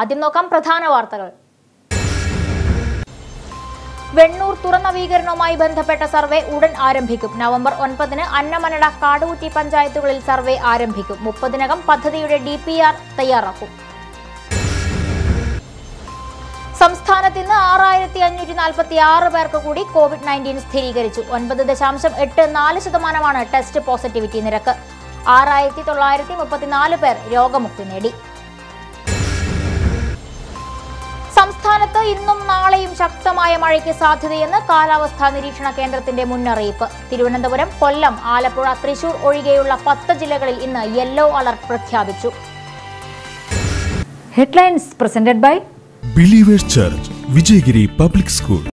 ആദ്യം നോക്കാം പ്രധാന വാർത്തകൾ വെണ്ണൂർ തുറനവീകരണവുമായി ബന്ധപ്പെട്ട സർവേ ഉടൻ ആരംഭിക്കും നവംബർ ഒൻപതിന് അന്നമനട കാടുകുറ്റി പഞ്ചായത്തുകളിൽ സർവേ ആരംഭിക്കും മുപ്പതിനകം പദ്ധതിയുടെ ഡി പി ആർ തയ്യാറാക്കും സംസ്ഥാനത്ത് ഇന്ന് ആറായിരത്തി അഞ്ഞൂറ്റി നാൽപ്പത്തി ആറ് പേർക്ക് കൂടി കോവിഡ് നയൻറ്റീൻ സ്ഥിരീകരിച്ചു ഒൻപത് ദശാംശം എട്ട് നാല് ശതമാനമാണ് ടെസ്റ്റ് പോസിറ്റിവിറ്റി നിരക്ക് ആറായിരത്തി തൊള്ളായിരത്തി മുപ്പത്തിനാല് പേർ രോഗമുക്തി നേടി സംസ്ഥാനത്ത് ഇന്നും നാളെയും ശക്തമായ മഴയ്ക്ക് സാധ്യതയെന്ന് കാലാവസ്ഥാ നിരീക്ഷണ കേന്ദ്രത്തിന്റെ മുന്നറിയിപ്പ് തിരുവനന്തപുരം കൊല്ലം ആലപ്പുഴ തൃശൂർ ഒഴികെയുള്ള പത്ത് ജില്ലകളിൽ ഇന്ന് യെല്ലോ അലർട്ട് പ്രഖ്യാപിച്ചു Headlines presented by Believers Church, Vijayagiri Public School.